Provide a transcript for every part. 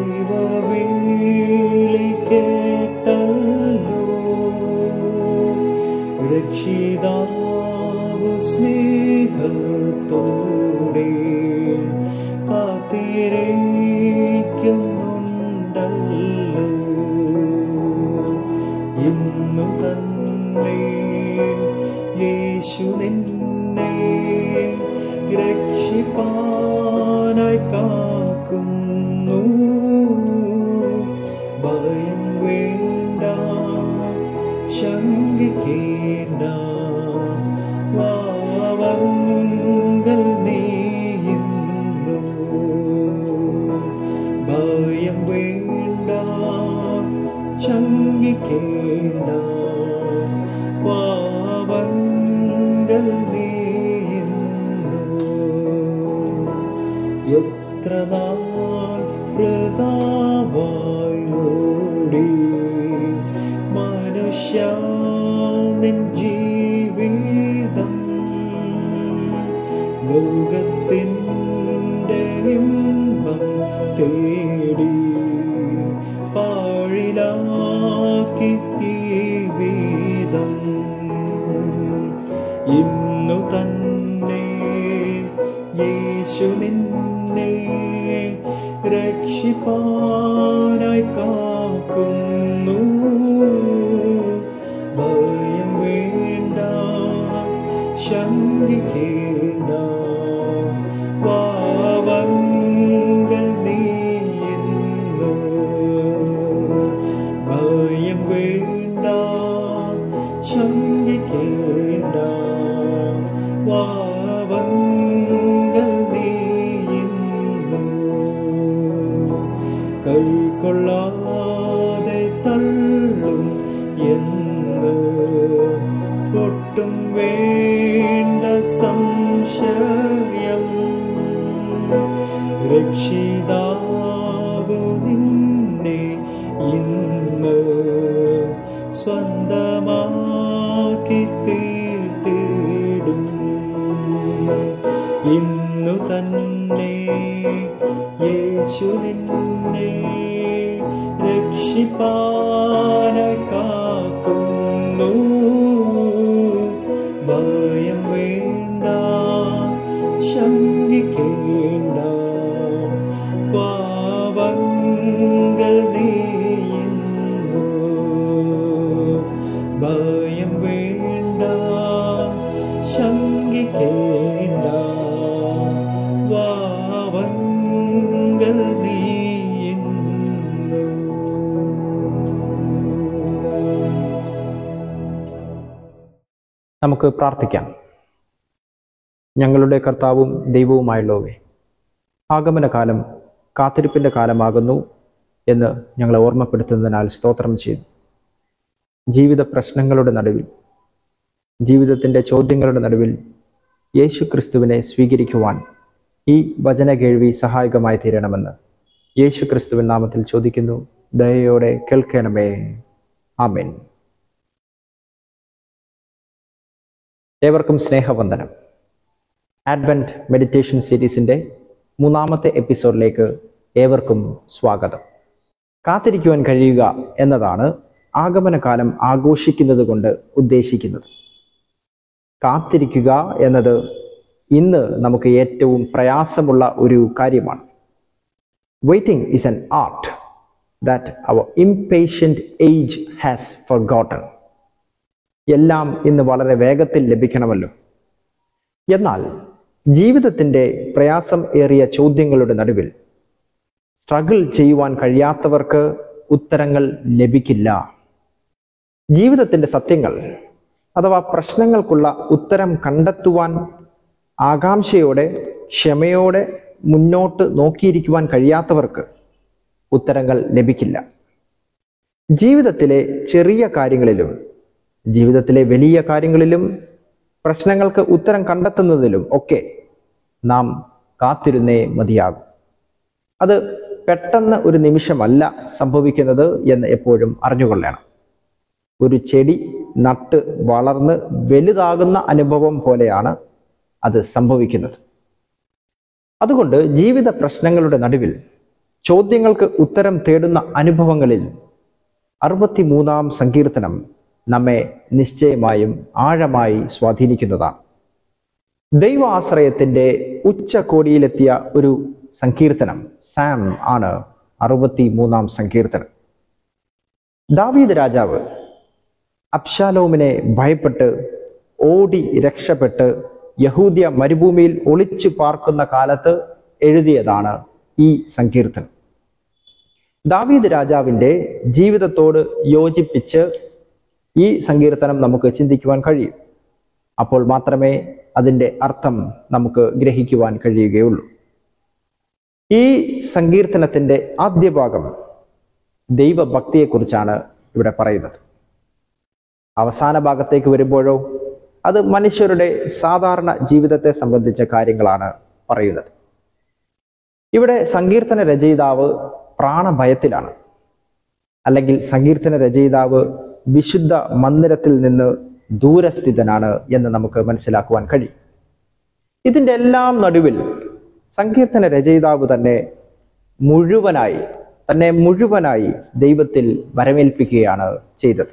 ദൈവവേളി കേട്ടല്ലോ രക്ഷിതാവ് സ്നേഹത്തോടെ കാത്തിരിക്കുന്നുണ്ടല്ലോ ഇന്നു തന്നെ യേശു നിന്നെ രക്ഷിപ്പാനായി കാക്കുന്നു ഭയം വേണ്ട ശങ്കിക്കേണ്ട വാവങ്കൽ നീയുന്നു ഭയം വേണ്ട ശങ്കിക്കേണ്ട പാവങ്ങൾ നീയുന്നു എത്ര നാൾ പ്രതാപായോടി മനുഷ്യ നിൻ ജീവിതം ലോകത്തിൻ്റെ ഇമ്പം തേടി പാഴിലാക്കി ഈ വീതം ഇന്നു തന്നെ യേശു നിന്നെ രക്ഷിപ്പാനായി കാക്കുന്നു ഭയം വേണ്ട ശങ്കിക്കേണ്ട പാവങ്ങൾ നീയുന്നു ഭയം വേണ്ട ശങ്കിക്കേണ്ട പാവങ്ങൾ നീയുന്നു കൈക്കൊള്ളാതെ തള്ളും എന്ന് ഒട്ടും വേണ്ട സംശയം രക്ഷിതാവ് നിന്നെ ഇന്ന് സ്വന്തമാക്കി തീർത്തിടും ഇന്നു തന്നെ യേശു നിന്നെ രക്ഷിപ്പാനായി കാക്കുന്നു ഭയം വേണ്ട ശങ്കിക്കേണ്ട പാവങ്ങൾ നീയുന്നു ഭയം വേണ്ട ശങ്കിക്കേണ്ട പാവങ്ങൾ നീയുന്നു നമുക്ക് പ്രാർത്ഥിക്കാം ഞങ്ങളുടെ കർത്താവും ദൈവവുമായുള്ളവേ ആഗമനകാലം കാത്തിരിപ്പിൻ്റെ കാലമാകുന്നു എന്ന് ഞങ്ങളെ ഓർമ്മപ്പെടുത്തുന്നതിനാൽ സ്തോത്രം ചെയ്തു ജീവിത പ്രശ്നങ്ങളുടെ നടുവിൽ ജീവിതത്തിൻ്റെ ചോദ്യങ്ങളുടെ നടുവിൽ യേശു ക്രിസ്തുവിനെ സ്വീകരിക്കുവാൻ ഈ വചന കേൾവി സഹായകമായി തീരണമെന്ന് യേശു ക്രിസ്തുവിൻ നാമത്തിൽ ചോദിക്കുന്നു ദയയോടെ കേൾക്കണമേ ആമേൻ ഏവർക്കും സ്നേഹവന്ദനം ആഡ്വൻറ്റ് മെഡിറ്റേഷൻ സീരീസിൻ്റെ മൂന്നാമത്തെ എപ്പിസോഡിലേക്ക് ഏവർക്കും സ്വാഗതം കാത്തിരിക്കുവാൻ കഴിയുക എന്നതാണ് ആഗമനകാലം ആഘോഷിക്കുന്നത് കൊണ്ട് ഉദ്ദേശിക്കുന്നത് കാത്തിരിക്കുക എന്നത് ഇന്ന് നമുക്ക് ഏറ്റവും പ്രയാസമുള്ള ഒരു കാര്യമാണ് waiting is an art that our impatient age has forgotten എല്ലാം ഇന്ന് വളരെ വേഗത്തിൽ ലഭിക്കണമല്ലോ എന്നാൽ ജീവിതത്തിൻ്റെ പ്രയാസം ഏറിയ ചോദ്യങ്ങളുടെ നടുവിൽ സ്ട്രഗിൾ ചെയ്യുവാൻ കഴിയാത്തവർക്ക് ഉത്തരങ്ങൾ ലഭിക്കില്ല ജീവിതത്തിൻ്റെ സത്യങ്ങൾ അഥവാ പ്രശ്നങ്ങൾക്കുള്ള ഉത്തരം കണ്ടെത്തുവാൻ ആകാംക്ഷയോടെ ക്ഷമയോടെ മുന്നോട്ട് നോക്കിയിരിക്കുവാൻ കഴിയാത്തവർക്ക് ഉത്തരങ്ങൾ ലഭിക്കില്ല ജീവിതത്തിലെ ചെറിയ കാര്യങ്ങളിലും ജീവിതത്തിലെ വലിയ കാര്യങ്ങളിലും പ്രശ്നങ്ങൾക്ക് ഉത്തരം കണ്ടെത്തുന്നതിലും ഒക്കെ നാം കാത്തിരുന്നേ മതിയാകും അത് പെട്ടെന്ന് ഒരു നിമിഷമല്ല സംഭവിക്കുന്നത് എന്ന് എപ്പോഴും അറിഞ്ഞുകൊള്ളണം ഒരു ചെടി നട്ട് വളർന്ന് വലുതാകുന്ന അനുഭവം പോലെയാണ് അത് സംഭവിക്കുന്നത് അതുകൊണ്ട് ജീവിത പ്രശ്നങ്ങളുടെ നടുവിൽ ചോദ്യങ്ങൾക്ക് ഉത്തരം തേടുന്ന അനുഭവങ്ങളിൽ അറുപത്തിമൂന്നാം സങ്കീർത്തനം നമ്മെ നിശ്ചയമായും ആഴമായി സ്വാധീനിക്കുന്നതാണ് ദൈവ ആശ്രയത്തിൻ്റെ ഉച്ചകോടിയിലെത്തിയ ഒരു സങ്കീർത്തനം സാം ആണ് അറുപത്തി മൂന്നാം സങ്കീർത്തനം ദാവീദ് രാജാവ് അബ്ശാലോമിനെ ഭയപ്പെട്ട് ഓടി രക്ഷപ്പെട്ട് യഹൂദ്യ മരുഭൂമിയിൽ ഒളിച്ചു പാർക്കുന്ന കാലത്ത് എഴുതിയതാണ് ഈ സങ്കീർത്തനം ദാവീദ് രാജാവിൻ്റെ ജീവിതത്തോട് യോജിപ്പിച്ച് ഈ സങ്കീർത്തനം നമുക്ക് ചിന്തിക്കുവാൻ കഴിയും അപ്പോൾ മാത്രമേ അതിൻ്റെ അർത്ഥം നമുക്ക് ഗ്രഹിക്കുവാൻ കഴിയുകയുള്ളൂ ഈ സങ്കീർത്തനത്തിൻ്റെ ആദ്യ ഭാഗം ദൈവഭക്തിയെക്കുറിച്ചാണ് ഇവിടെ പറയുന്നത് അവസാന ഭാഗത്തേക്ക് വരുമ്പോഴോ അത് മനുഷ്യരുടെ സാധാരണ ജീവിതത്തെ സംബന്ധിച്ച കാര്യങ്ങളാണ് പറയുന്നത് ഇവിടെ സങ്കീർത്തന രചയിതാവ് പ്രാണഭയത്തിലാണ് അല്ലെങ്കിൽ സങ്കീർത്തന രചയിതാവ് വിശുദ്ധ മന്ദിരത്തിൽ നിന്ന് ദൂരസ്ഥിതനാണ് എന്ന് നമുക്ക് മനസ്സിലാക്കുവാൻ കഴിയും ഇതിൻ്റെ എല്ലാം നടുവിൽ സങ്കീർത്തന രചയിതാവ് തന്നെ മുഴുവനായി തന്നെ മുഴുവനായി ദൈവത്തിൽ വരമേൽപ്പിക്കുകയാണ് ചെയ്തത്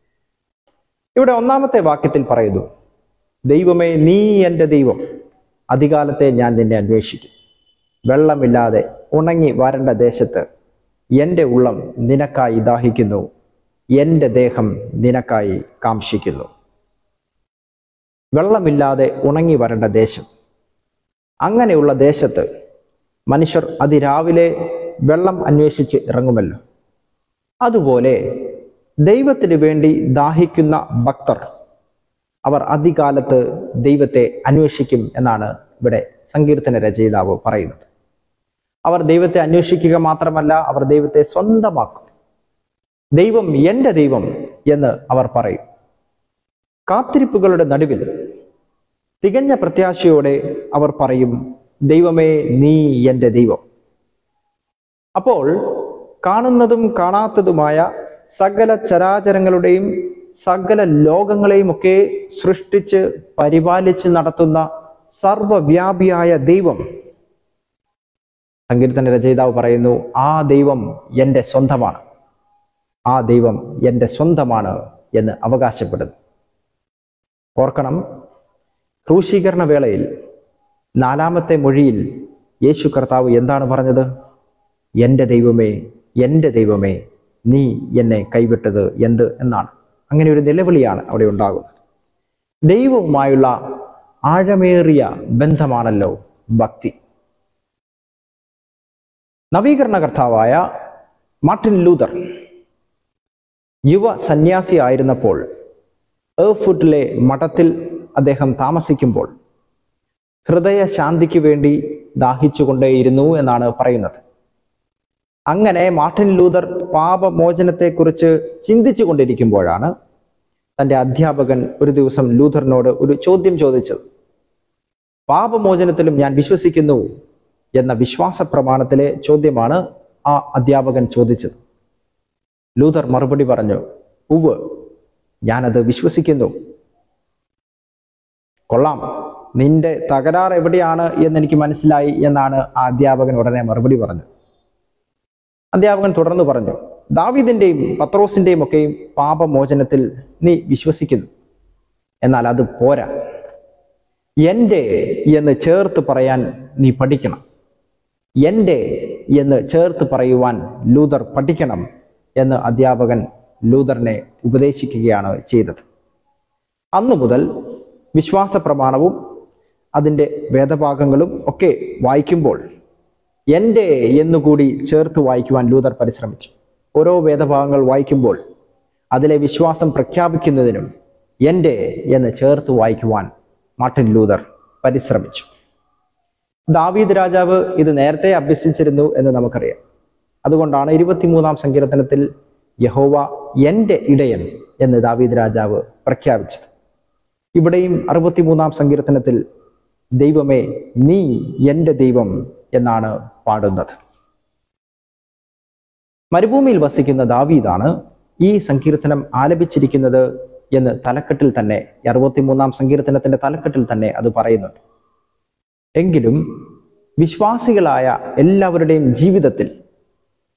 ഇവിടെ ഒന്നാമത്തെ വാക്യത്തിൽ പറയുന്നു ദൈവമേ നീ എൻ്റെ ദൈവം അധികാലത്തെ ഞാൻ നിന്നെ അന്വേഷിക്കും വെള്ളമില്ലാതെ ഉണങ്ങി വരണ്ട ദേശത്ത് എൻ്റെ ഉള്ളം നിനക്കായി ദാഹിക്കുന്നു എൻ്റെ ദേഹം നിനക്കായി കാംക്ഷിക്കുന്നു വെള്ളമില്ലാതെ ഉണങ്ങി വരേണ്ട ദേശം അങ്ങനെയുള്ള ദേശത്ത് മനുഷ്യർ അതിരാവിലെ വെള്ളം അന്വേഷിച്ച് ഇറങ്ങുമല്ലോ അതുപോലെ ദൈവത്തിന് വേണ്ടി ദാഹിക്കുന്ന ഭക്തർ അവർ അധികാലത്ത് ദൈവത്തെ അന്വേഷിക്കും എന്നാണ് ഇവിടെ സങ്കീർത്തന രചയിതാവ് പറയുന്നത് അവർ ദൈവത്തെ അന്വേഷിക്കുക മാത്രമല്ല അവർ ദൈവത്തെ സ്വന്തമാക്കും ദൈവം എൻ്റെ ദൈവം എന്ന് അവർ പറയും കാത്തിരിപ്പുകളുടെ നടുവിൽ തികഞ്ഞ പ്രത്യാശയോടെ അവർ പറയും ദൈവമേ നീ എൻ്റെ ദൈവം അപ്പോൾ കാണുന്നതും കാണാത്തതുമായ സകല ചരാചരങ്ങളുടെയും സകല ലോകങ്ങളെയും ഒക്കെ സൃഷ്ടിച്ച് പരിപാലിച്ച് നടത്തുന്ന സർവവ്യാപിയായ ദൈവം സങ്കീർത്തന രചയിതാവ് പറയുന്നു ആ ദൈവം എൻ്റെ സ്വന്തമാണ് ആ ദൈവം എൻ്റെ സ്വന്തമാണ് എന്ന് അവകാശപ്പെടുന്നു ഓർക്കണം ക്രൂശീകരണ വേളയിൽ നാലാമത്തെ മൊഴിയിൽ യേശു കർത്താവ് എന്താണ് പറഞ്ഞത് എൻ്റെ ദൈവമേ എൻ്റെ ദൈവമേ നീ എന്നെ കൈവിട്ടത് എന്ത് എന്നാണ് അങ്ങനെ ഒരു നിലവിളിയാണ് അവിടെ ഉണ്ടാകുന്നത് ദൈവവുമായുള്ള ആഴമേറിയ ബന്ധമാണല്ലോ ഭക്തി നവീകരണ കർത്താവായ മാർട്ടിൻ ലൂതർ യുവ സന്യാസി ആയിരുന്നപ്പോൾ ഏർഫുട്ടിലെ മഠത്തിൽ അദ്ദേഹം താമസിക്കുമ്പോൾ ഹൃദയ ശാന്തിക്ക് വേണ്ടി ദാഹിച്ചുകൊണ്ടേയിരുന്നു എന്നാണ് പറയുന്നത് അങ്ങനെ മാർട്ടിൻ ലൂതർ പാപമോചനത്തെക്കുറിച്ച് ചിന്തിച്ചു കൊണ്ടിരിക്കുമ്പോഴാണ് തൻ്റെ അധ്യാപകൻ ഒരു ദിവസം ലൂഥറിനോട് ഒരു ചോദ്യം ചോദിച്ചത് പാപമോചനത്തിലും ഞാൻ വിശ്വസിക്കുന്നു എന്ന വിശ്വാസ പ്രമാണത്തിലെ ചോദ്യമാണ് ആ അധ്യാപകൻ ചോദിച്ചത് ലൂഥർ മറുപടി പറഞ്ഞു ഉവ് ഞാനത് വിശ്വസിക്കുന്നു കൊള്ളാം നിന്റെ തകരാർ എവിടെയാണ് എന്ന് എനിക്ക് മനസ്സിലായി എന്നാണ് ആ അധ്യാപകൻ ഉടനെ മറുപടി പറഞ്ഞത് അധ്യാപകൻ തുടർന്ന് പറഞ്ഞു ദാവീദിന്റെയും പത്രോസിന്റെയും ഒക്കെയും പാപമോചനത്തിൽ നീ വിശ്വസിക്കുന്നു എന്നാൽ അത് പോരാ എൻ്റെ എന്ന് ചേർത്ത് പറയാൻ നീ പഠിക്കണം എൻ്റെ എന്ന് ചേർത്ത് പറയുവാൻ ലൂതർ പഠിക്കണം എന്ന് അധ്യാപകൻ ലൂതറിനെ ഉപദേശിക്കുകയാണ് ചെയ്തത് അന്നു മുതൽ വിശ്വാസ പ്രമാണവും അതിൻ്റെ വേദഭാഗങ്ങളും ഒക്കെ വായിക്കുമ്പോൾ എൻ്റെ എന്നുകൂടി ചേർത്ത് വായിക്കുവാൻ ലൂതർ പരിശ്രമിച്ചു ഓരോ വേദഭാഗങ്ങൾ വായിക്കുമ്പോൾ അതിലെ വിശ്വാസം പ്രഖ്യാപിക്കുന്നതിനും എൻ്റെ എന്ന് ചേർത്ത് വായിക്കുവാൻ മാർട്ടിൻ ലൂതർ പരിശ്രമിച്ചു ദാവീദ് രാജാവ് ഇത് നേരത്തെ അഭ്യസിച്ചിരുന്നു എന്ന് നമുക്കറിയാം അതുകൊണ്ടാണ് ഇരുപത്തിമൂന്നാം സങ്കീർത്തനത്തിൽ യഹോവ എൻ്റെ ഇടയൻ എന്ന് ദാവീദ് രാജാവ് പ്രഖ്യാപിച്ചത് ഇവിടെയും അറുപത്തിമൂന്നാം സങ്കീർത്തനത്തിൽ ദൈവമേ നീ എൻ്റെ ദൈവം എന്നാണ് പാടുന്നത് മരുഭൂമിയിൽ വസിക്കുന്ന ദാവീദാണ് ഈ സങ്കീർത്തനം ആലപിച്ചിരിക്കുന്നത് എന്ന് തലക്കെട്ടിൽ തന്നെ അറുപത്തിമൂന്നാം സങ്കീർത്തനത്തിന്റെ തലക്കെട്ടിൽ തന്നെ അത് പറയുന്നുണ്ട് എങ്കിലും വിശ്വാസികളായ എല്ലാവരുടെയും ജീവിതത്തിൽ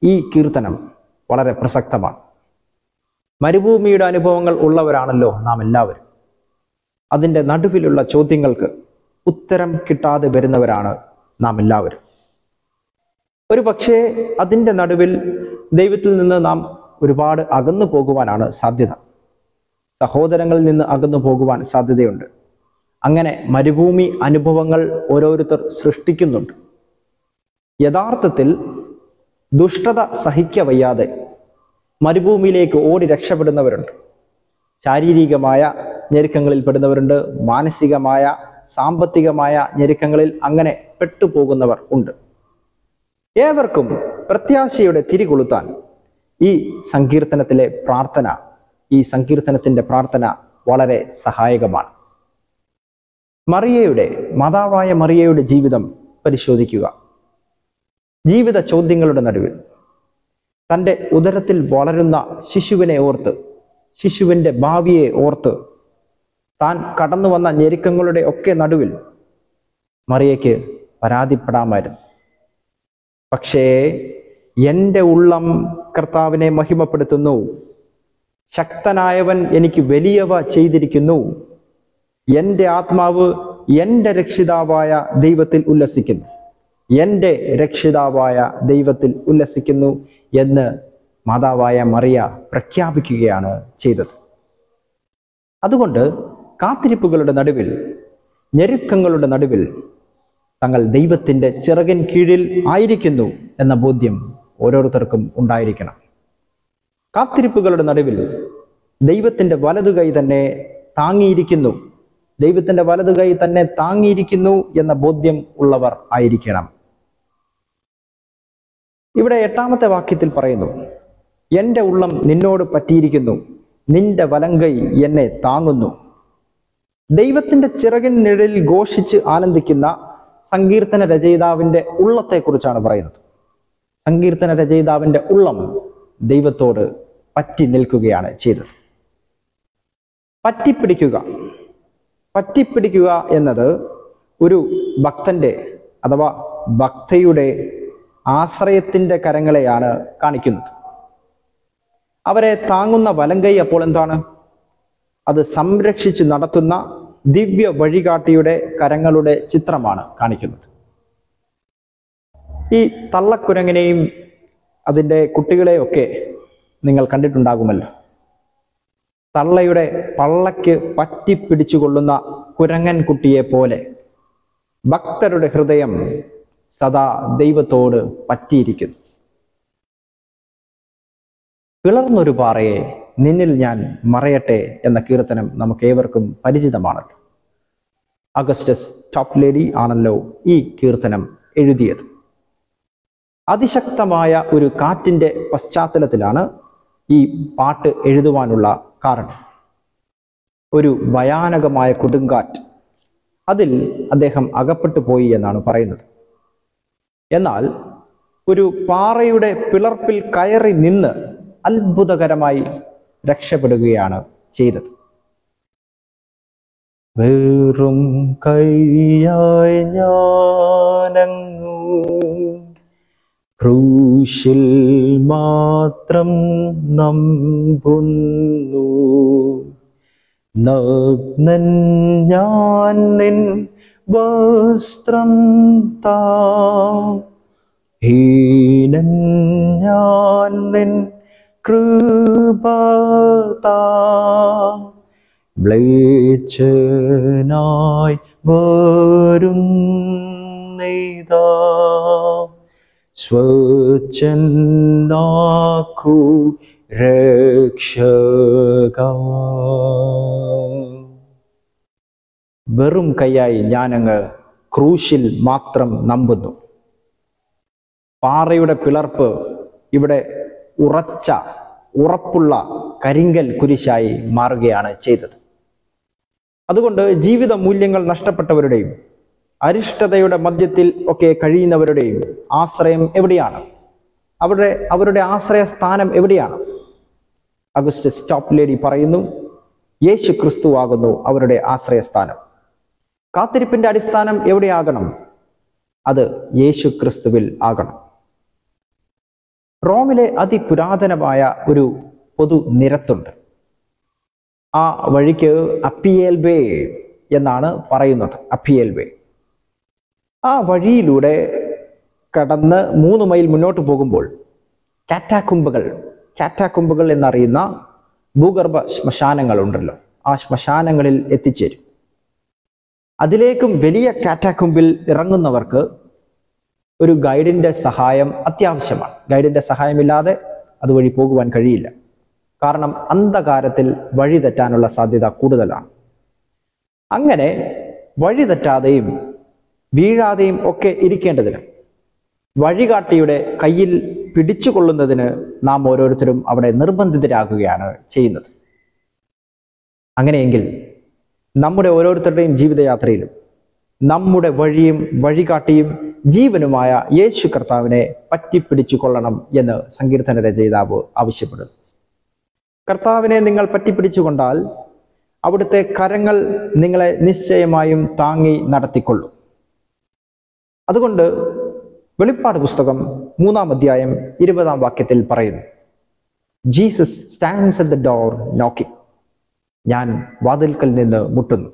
ഈ കീർത്തനം വളരെ പ്രസക്തമാണ് മരുഭൂമിയുടെ അനുഭവങ്ങൾ ഉള്ളവരാണല്ലോ നാം എല്ലാവരും അതിൻ്റെ നടുവിലുള്ള ചോദ്യങ്ങൾക്ക് ഉത്തരം കിട്ടാതെ വരുന്നവരാണ് നാം എല്ലാവരും ഒരു പക്ഷേ അതിൻ്റെ നടുവിൽ ദൈവത്തിൽ നിന്ന് നാം ഒരുപാട് അകന്നു പോകുവാനാണ് സാധ്യത സഹോദരങ്ങളിൽ നിന്ന് അകന്നു പോകുവാൻ സാധ്യതയുണ്ട് അങ്ങനെ മരുഭൂമി അനുഭവങ്ങൾ ഓരോരുത്തർ സൃഷ്ടിക്കുന്നുണ്ട് യഥാർത്ഥത്തിൽ ദുഷ്ടത സഹിക്കവയ്യാതെ മരുഭൂമിയിലേക്ക് ഓടി രക്ഷപ്പെടുന്നവരുണ്ട് ശാരീരികമായ ഞെരുക്കങ്ങളിൽ പെടുന്നവരുണ്ട് മാനസികമായ സാമ്പത്തികമായ ഞെരുക്കങ്ങളിൽ അങ്ങനെ പെട്ടുപോകുന്നവർ ഉണ്ട് ഏവർക്കും പ്രത്യാശയുടെ തിരികൊളുത്താൻ ഈ സങ്കീർത്തനത്തിലെ പ്രാർത്ഥന ഈ സങ്കീർത്തനത്തിന്റെ പ്രാർത്ഥന വളരെ സഹായകമാണ് മറിയയുടെ മാതാവായ മറിയയുടെ ജീവിതം പരിശോധിക്കുക ജീവിത ചോദ്യങ്ങളുടെ നടുവിൽ തൻ്റെ ഉദരത്തിൽ വളരുന്ന ശിശുവിനെ ഓർത്ത് ശിശുവിൻ്റെ ഭാവിയെ ഓർത്ത് താൻ കടന്നു വന്ന ഞെരുക്കങ്ങളുടെ ഒക്കെ നടുവിൽ മറിയയ്ക്ക് പരാതിപ്പെടാമായിരുന്നു പക്ഷേ എൻ്റെ ഉള്ളം കർത്താവിനെ മഹിമപ്പെടുത്തുന്നു ശക്തനായവൻ എനിക്ക് വലിയവ ചെയ്തിരിക്കുന്നു എൻ്റെ ആത്മാവ് എൻ്റെ രക്ഷിതാവായ ദൈവത്തിൽ ഉല്ലസിക്കുന്നു എൻ്റെ രക്ഷിതാവായ ദൈവത്തിൽ ഉല്ലസിക്കുന്നു എന്ന് മാതാവായ മറിയ പ്രഖ്യാപിക്കുകയാണ് ചെയ്തത് അതുകൊണ്ട് കാത്തിരിപ്പുകളുടെ നടുവിൽ ഞെരുക്കങ്ങളുടെ നടുവിൽ തങ്ങൾ ദൈവത്തിൻ്റെ ചിറകിൻ കീഴിൽ ആയിരിക്കുന്നു എന്ന ബോധ്യം ഓരോരുത്തർക്കും ഉണ്ടായിരിക്കണം കാത്തിരിപ്പുകളുടെ നടുവിൽ ദൈവത്തിൻ്റെ വലതുകൈ തന്നെ താങ്ങിയിരിക്കുന്നു ദൈവത്തിൻ്റെ വലതുകൈ തന്നെ താങ്ങിയിരിക്കുന്നു എന്ന ബോധ്യം ഉള്ളവർ ആയിരിക്കണം ഇവിടെ എട്ടാമത്തെ വാക്യത്തിൽ പറയുന്നു എൻ്റെ ഉള്ളം നിന്നോട് പറ്റിയിരിക്കുന്നു നിന്റെ വലങ്കൈ എന്നെ താങ്ങുന്നു ദൈവത്തിന്റെ ചിറകിൻ നിഴലിൽ ഘോഷിച്ച് ആനന്ദിക്കുന്ന സങ്കീർത്തന രചയിതാവിന്റെ ഉള്ളത്തെക്കുറിച്ചാണ് പറയുന്നത് സങ്കീർത്തന രചയിതാവിന്റെ ഉള്ളം ദൈവത്തോട് പറ്റി നിൽക്കുകയാണ് ചെയ്തത് പറ്റിപ്പിടിക്കുക പറ്റിപ്പിടിക്കുക എന്നത് ഒരു ഭക്തന്റെ അഥവാ ഭക്തയുടെ ആശ്രയത്തിന്റെ കരങ്ങളെയാണ് കാണിക്കുന്നത് അവരെ താങ്ങുന്ന വലങ്കൈ അപ്പോൾ എന്താണ് അത് സംരക്ഷിച്ച് നടത്തുന്ന ദിവ്യ വഴികാട്ടിയുടെ കരങ്ങളുടെ ചിത്രമാണ് കാണിക്കുന്നത് ഈ തള്ളക്കുരങ്ങിനെയും അതിൻ്റെ കുട്ടികളെയൊക്കെ നിങ്ങൾ കണ്ടിട്ടുണ്ടാകുമല്ലോ തള്ളയുടെ പള്ളയ്ക്ക് പറ്റിപ്പിടിച്ചുകൊള്ളുന്ന കുരങ്ങൻ കുട്ടിയെ പോലെ ഭക്തരുടെ ഹൃദയം സദാ ദൈവത്തോട് പറ്റിയിരിക്കുന്നു പിളർന്നൊരു പാറയെ നിന്നിൽ ഞാൻ മറയട്ടെ എന്ന കീർത്തനം നമുക്ക് ഏവർക്കും പരിചിതമാണല്ലോ അഗസ്റ്റസ് ടോപ്പ് ലേഡി ആണല്ലോ ഈ കീർത്തനം എഴുതിയത് അതിശക്തമായ ഒരു കാറ്റിൻ്റെ പശ്ചാത്തലത്തിലാണ് ഈ പാട്ട് എഴുതുവാനുള്ള കാരണം ഒരു ഭയാനകമായ കൊടുങ്കാറ്റ് അതിൽ അദ്ദേഹം അകപ്പെട്ടു പോയി എന്നാണ് പറയുന്നത് എന്നാൽ ഒരു പാറയുടെ പിളർപ്പിൽ കയറി നിന്ന് അത്ഭുതകരമായി രക്ഷപ്പെടുകയാണ് ചെയ്തത് വെറും കൈയായി ഞാനങ്ങു ക്രൂശിൽ മാത്രം നമ്പുന്നു നഗ്നൻ ഞാൻ നിൻ വസ്ത്രം താ ഹീനൻ ഞാൻ നിൻ കൃപതാ മ്ലേച്ഛനായി വരും നെയ്താ സ്വച്ഛനാക്കു രക്ഷക വെറും കൈയായി ഞാനങ്ങ് ക്രൂശിൽ മാത്രം നമ്പുന്നു പാറയുടെ പിളർപ്പ് ഇവിടെ ഉറച്ച ഉറപ്പുള്ള കരിങ്കൽ കുരിശായി മാറുകയാണ് ചെയ്തത് അതുകൊണ്ട് ജീവിത മൂല്യങ്ങൾ നഷ്ടപ്പെട്ടവരുടെയും അരിഷ്ടതയുടെ മധ്യത്തിൽ ഒക്കെ കഴിയുന്നവരുടെയും ആശ്രയം എവിടെയാണ് അവരുടെ അവരുടെ ആശ്രയ സ്ഥാനം എവിടെയാണ് അഗസ്റ്റസ് ടോപ്പ് ലേഡി പറയുന്നു യേശു ക്രിസ്തു ആകുന്നു അവരുടെ ആശ്രയസ്ഥാനം കാത്തിരിപ്പിന്റെ അടിസ്ഥാനം എവിടെയാകണം അത് യേശു ക്രിസ്തുവിൽ ആകണം റോമിലെ അതിപുരാതനമായ ഒരു പൊതു നിരത്തുണ്ട് ആ വഴിക്ക് അപ്പിയേൽ വേ എന്നാണ് പറയുന്നത് അപ്പിയേൽ വേ ആ വഴിയിലൂടെ കടന്ന് മൂന്ന് മൈൽ മുന്നോട്ട് പോകുമ്പോൾ കാറ്റാക്കുമ്പുകൾ കാറ്റാക്കുമ്പുകൾ എന്നറിയുന്ന ഭൂഗർഭ ശ്മശാനങ്ങളുണ്ടല്ലോ ആ ശ്മശാനങ്ങളിൽ എത്തിച്ചേരും അതിലേക്കും വലിയ കാറ്റാക്കുമ്പിൽ ഇറങ്ങുന്നവർക്ക് ഒരു ഗൈഡിന്റെ സഹായം അത്യാവശ്യമാണ് ഗൈഡിന്റെ സഹായമില്ലാതെ അതുവഴി പോകുവാൻ കഴിയില്ല കാരണം അന്ധകാരത്തിൽ വഴി തെറ്റാനുള്ള സാധ്യത കൂടുതലാണ് അങ്ങനെ വഴി തെറ്റാതെയും വീഴാതെയും ഒക്കെ ഇരിക്കേണ്ടതിന് വഴികാട്ടിയുടെ കയ്യിൽ പിടിച്ചുകൊള്ളുന്നതിന് നാം ഓരോരുത്തരും അവിടെ നിർബന്ധിതരാകുകയാണ് ചെയ്യുന്നത് അങ്ങനെയെങ്കിൽ നമ്മുടെ ഓരോരുത്തരുടെയും ജീവിതയാത്രയിലും നമ്മുടെ വഴിയും വഴികാട്ടിയും ജീവനുമായ യേശു കർത്താവിനെ പറ്റിപ്പിടിച്ചു കൊള്ളണം എന്ന് സങ്കീർത്തന രചയിതാവ് ആവശ്യപ്പെടുന്നു കർത്താവിനെ നിങ്ങൾ പറ്റിപ്പിടിച്ചുകൊണ്ടാൽ അവിടുത്തെ കരങ്ങൾ നിങ്ങളെ നിശ്ചയമായും താങ്ങി നടത്തിക്കൊള്ളും അതുകൊണ്ട് വെളിപ്പാട് പുസ്തകം മൂന്നാം അധ്യായം ഇരുപതാം വാക്യത്തിൽ പറയുന്നു Jesus stands at the door knocking ഞാൻ വാതിൽക്കൽ നിന്ന് മുട്ടുന്നു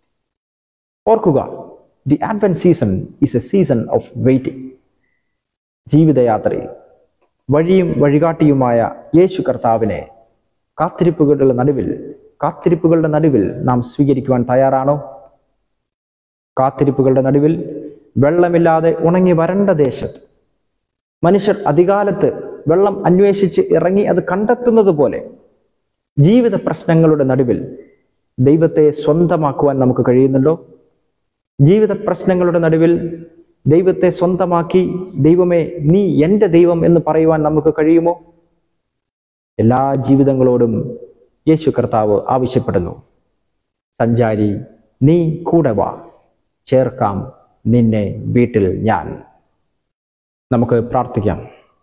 ഓർക്കുക the advent season is a season of waiting ജീവിതയാത്രയിൽ വഴിയും വഴികാട്ടിയുമായ യേശു കർത്താവിനെ കാത്തിരിപ്പുകളുടെ നടുവിൽ കാത്തിരിപ്പുകളുടെ നടുവിൽ നാം സ്വീകരിക്കുവാൻ തയ്യാറാണോ കാത്തിരിപ്പുകളുടെ നടുവിൽ വെള്ളമില്ലാതെ ഉണങ്ങി വരണ്ട ദേശത്ത് മനുഷ്യർ അധികാലത്ത് വെള്ളം അന്വേഷിച്ച് ഇറങ്ങി അത് കണ്ടെത്തുന്നത് പോലെ ജീവിത പ്രശ്നങ്ങളുടെ നടുവിൽ ദൈവത്തെ സ്വന്തമാക്കുവാൻ നമുക്ക് കഴിയുന്നുണ്ടോ ജീവിത പ്രശ്നങ്ങളുടെ നടുവിൽ ദൈവത്തെ സ്വന്തമാക്കി ദൈവമേ നീ എൻ്റെ ദൈവം എന്ന് പറയുവാൻ നമുക്ക് കഴിയുമോ എല്ലാ ജീവിതങ്ങളോടും യേശു കർത്താവ് ആവശ്യപ്പെടുന്നു സഞ്ചാരി നീ കൂടെ വാ ചേർക്കാം നിന്നെ വീട്ടിൽ ഞാൻ നമുക്ക് പ്രാർത്ഥിക്കാം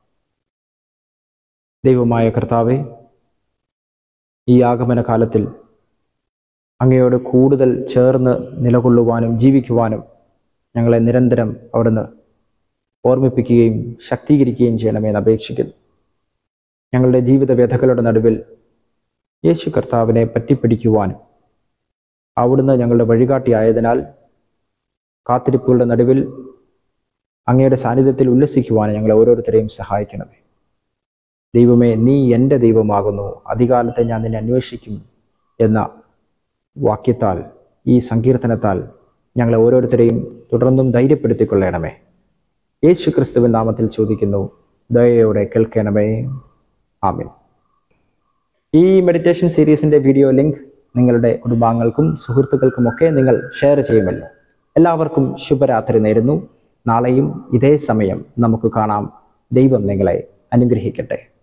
ദൈവമായ കർത്താവെ ഈ ആഗമന കാലത്തിൽ അങ്ങയോട് കൂടുതൽ ചേർന്ന് നിലകൊള്ളുവാനും ജീവിക്കുവാനും ഞങ്ങളെ നിരന്തരം അവിടുന്ന് ഓർമ്മിപ്പിക്കുകയും ശക്തീകരിക്കുകയും ചെയ്യണമെന്ന് അപേക്ഷിക്കുന്നു ഞങ്ങളുടെ ജീവിത വ്യഥകളുടെ നടുവിൽ യേശു കർത്താവിനെ പറ്റിപ്പിടിക്കുവാനും അവിടുന്ന് ഞങ്ങളുടെ വഴികാട്ടിയായതിനാൽ കാത്തിരിപ്പുകളുടെ നടുവിൽ അങ്ങയുടെ സാന്നിധ്യത്തിൽ ഉല്ലസിക്കുവാനും ഞങ്ങളെ ഓരോരുത്തരെയും സഹായിക്കണമേ ദൈവമേ നീ എൻ്റെ ദൈവമാകുന്നു അധികാലത്തെ ഞാൻ നിന്നെ അന്വേഷിക്കും എന്ന വാക്യത്താൽ ഈ സങ്കീർത്തനത്താൽ ഞങ്ങളെ ഓരോരുത്തരെയും തുടർന്നും ധൈര്യപ്പെടുത്തിക്കൊള്ളണമേ യേശു ക്രിസ്തുവിൻ നാമത്തിൽ ചോദിക്കുന്നു ദയയോടെ കേൾക്കണമേ ആമീൻ ഈ മെഡിറ്റേഷൻ സീരീസിൻ്റെ വീഡിയോ ലിങ്ക് നിങ്ങളുടെ കുടുംബാംഗങ്ങൾക്കും സുഹൃത്തുക്കൾക്കുമൊക്കെ നിങ്ങൾ ഷെയർ ചെയ്യുമല്ലോ എല്ലാവർക്കും ശുഭരാത്രി നേരുന്നു നാളെയും ഇതേ സമയം നമുക്ക് കാണാം ദൈവം നിങ്ങളെ അനുഗ്രഹിക്കട്ടെ